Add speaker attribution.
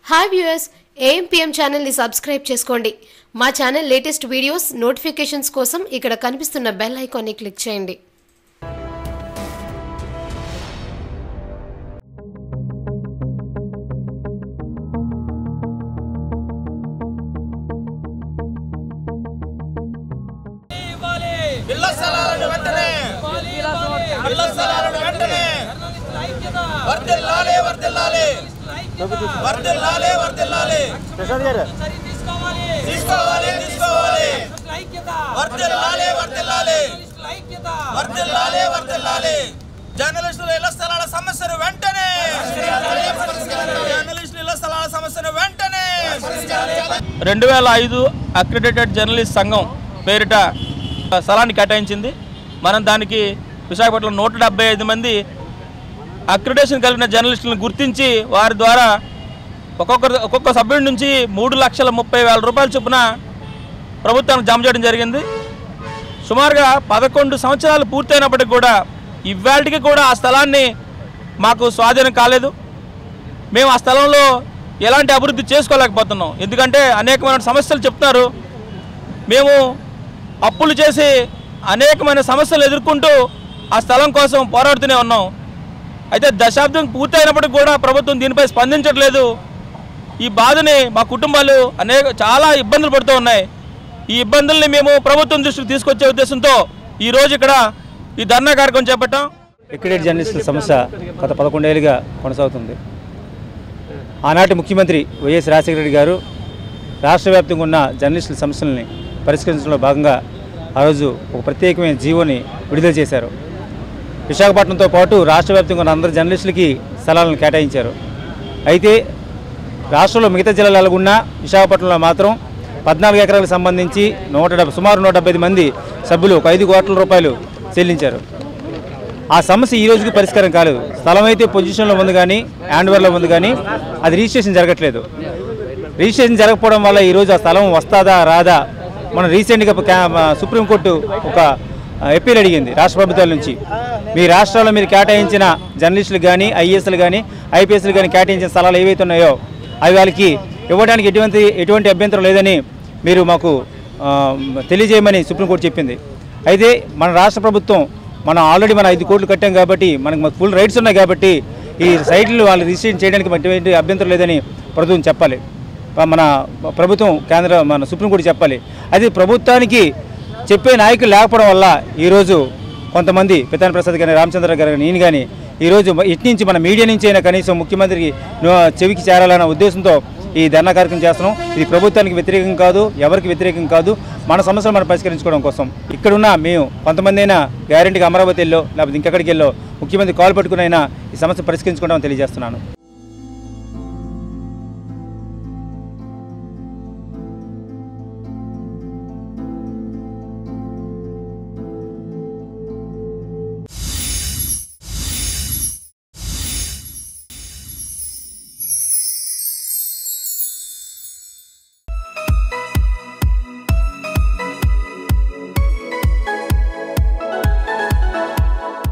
Speaker 1: hi viewers AMPM ఛానల్ని subscribe చేసుకోండి మా ఛానల్ లేటెస్ట్ వీడియోస్ నోటిఫికేషన్స్ కోసం ఇక్కడ కనిపిస్తున్న బెల్ ఐకాన్ని క్లిక్ చేయండి
Speaker 2: ఇవ్వాలి
Speaker 3: ఇళ్ల స్థలాలను వెంటనే
Speaker 2: ఇవ్వాలి ఇవ్వాలి
Speaker 3: ఇళ్ల స్థలాలను వెంటనే
Speaker 2: జర్నలిస్టుల ఐక్యత
Speaker 3: వర్దిల్లాలి వర్దిల్లాలి
Speaker 2: జర్నలిస్టుల ఐక్యత
Speaker 3: వర్దిల్లాలి వర్దిల్లాలి
Speaker 2: సరి తీసుకోవాలి
Speaker 3: తీసుకోవాలి తీసుకోవాలి
Speaker 2: జర్నలిస్టుల ఐక్యత
Speaker 3: వర్దిల్లాలి వర్దిల్లాలి
Speaker 2: జర్నలిస్టుల ఐక్యత
Speaker 3: వర్దిల్లాలి వర్దిల్లాలి జర్నలిస్టుల ఇళ్ల స్థలాల సమస్యను వెంటనే జర్నలిస్టుల ఇళ్ల స్థలాల సమస్యను వెంటనే
Speaker 4: రెండు వేల ఐదు అక్రిడేటెడ్ జర్నలిస్ట్ సంఘం పేరిట స్థలాన్ని కేటాయించింది మనం దానికి విశాఖపట్నం నూట డెబ్బై ఐదు మంది అక్రిడేషన్ కలిగిన జర్నలిస్టులను గుర్తించి వారి ద్వారా ఒక్కొక్క ఒక్కొక్క సభ్యుడి నుంచి మూడు లక్షల ముప్పై వేల రూపాయల చొప్పున ప్రభుత్వానికి జమ చేయడం జరిగింది సుమారుగా పదకొండు సంవత్సరాలు పూర్తయినప్పటికి కూడా ఇవాళకి కూడా ఆ స్థలాన్ని మాకు స్వాధీనం కాలేదు మేము ఆ స్థలంలో ఎలాంటి అభివృద్ధి చేసుకోలేకపోతున్నాం ఎందుకంటే అనేకమైన సమస్యలు చెప్తున్నారు మేము అప్పులు చేసి అనేకమైన సమస్యలు ఎదుర్కొంటూ ఆ స్థలం కోసం పోరాడుతూనే ఉన్నాం అయితే దశాబ్దం పూర్తయినప్పటికి కూడా ప్రభుత్వం దీనిపై స్పందించట్లేదు ఈ బాధని మా కుటుంబాలు అనేక చాలా ఇబ్బందులు పడుతూ ఉన్నాయి ఈ ఇబ్బందుల్ని మేము ప్రభుత్వం దృష్టికి తీసుకొచ్చే ఉద్దేశంతో ఈరోజు ఇక్కడ ఈ ధర్నా కార్యక్రమం చేపట్టాం
Speaker 5: ఎక్రిడేట్ జర్నలిస్టుల సమస్య గత పదకొండేళ్ళుగా కొనసాగుతుంది ఆనాటి ముఖ్యమంత్రి వైఎస్ రాజశేఖర రెడ్డి గారు రాష్ట్ర వ్యాప్తంగా ఉన్న జర్నలిస్టుల సమస్యల్ని పరిష్కరించడంలో భాగంగా ఆ రోజు ఒక ప్రత్యేకమైన జీవోని విడుదల చేశారు విశాఖపట్నంతో పాటు రాష్ట్ర వ్యాప్తంగా ఉన్న అందరు జర్నలిస్టులకి స్థలాలను కేటాయించారు అయితే రాష్ట్రంలో మిగతా జిల్లాలు ఉన్నా విశాఖపట్నంలో మాత్రం పద్నాలుగు ఎకరాలకు సంబంధించి నూట డెబ్బై సుమారు నూట డెబ్బై ఐదు మంది సభ్యులు ఒక ఐదు కోట్ల రూపాయలు చెల్లించారు ఆ సమస్య ఈ రోజుకి పరిష్కారం కాలేదు స్థలం అయితే పొజిషన్లో ఉంది కానీ హ్యాండ్ఓవర్లో ఉంది కానీ అది రిజిస్ట్రేషన్ జరగట్లేదు రిజిస్ట్రేషన్ జరగకపోవడం వల్ల ఈరోజు ఆ స్థలం వస్తాదా రాదా మనం రీసెంట్గా క్యా- సుప్రీంకోర్టు ఒక అప్పీల్ అడిగింది రాష్ట్ర ప్రభుత్వాల నుంచి మీ రాష్ట్రాల్లో మీరు కేటాయించిన జర్నలిస్టులు కానీ ఐఏఎస్లు కానీ ఐపీఎస్లు కానీ కేటాయించిన స్థలాలు ఏవైతే ఉన్నాయో అవి వాళ్ళకి ఇవ్వడానికి ఎటువంటి ఎటువంటి అభ్యంతరం లేదని మీరు మాకు ఆ, తెలియజేయమని సుప్రీంకోర్టు చెప్పింది అయితే మన రాష్ట్ర ప్రభుత్వం మనం ఆల్రెడీ మన ఐదు కోట్లు కట్టాం కాబట్టి మనకు మాకు ఫుల్ రైట్స్ ఉన్నాయి కాబట్టి ఈ సైట్లు వాళ్ళు రిజిస్ట్రేషన్ చేయడానికి ఎటువంటి అభ్యంతరం లేదని ప్రభుత్వం చెప్పాలి మన ప్రభుత్వం కేంద్ర మన సుప్రీంకోర్టు చెప్పాలి అది ప్రభుత్వానికి చెప్పే నాయకులు లేకపోవడం వల్ల ఈరోజు కొంతమంది పితాని ప్రసాద్ గారి రామచంద్ర గారు కానీ నేను కానీ ఈరోజు ఇటు నుంచి మన మీడియా నుంచి అయినా కనీసం ముఖ్యమంత్రికి ను- చెవికి చేరాలన్న ఉద్దేశంతో ఈ ధర్నా కార్యక్రమం చేస్తున్నాం ఇది ప్రభుత్వానికి వ్యతిరేకం కాదు ఎవరికి వ్యతిరేకం కాదు మన సమస్యలు మనం పరిష్కరించుకోవడం కోసం ఇక్కడున్న మేము కొంతమంది అయినా గ్యారెంటీగా అమరావతి వెళ్ళో లేకపోతే ఇంకెక్కడికి వెళ్ళో ముఖ్యమంత్రి కాల్ పట్టుకునైనా ఈ సమస్య పరిష్కరించుకోవడం తెలియజేస్తున్నాను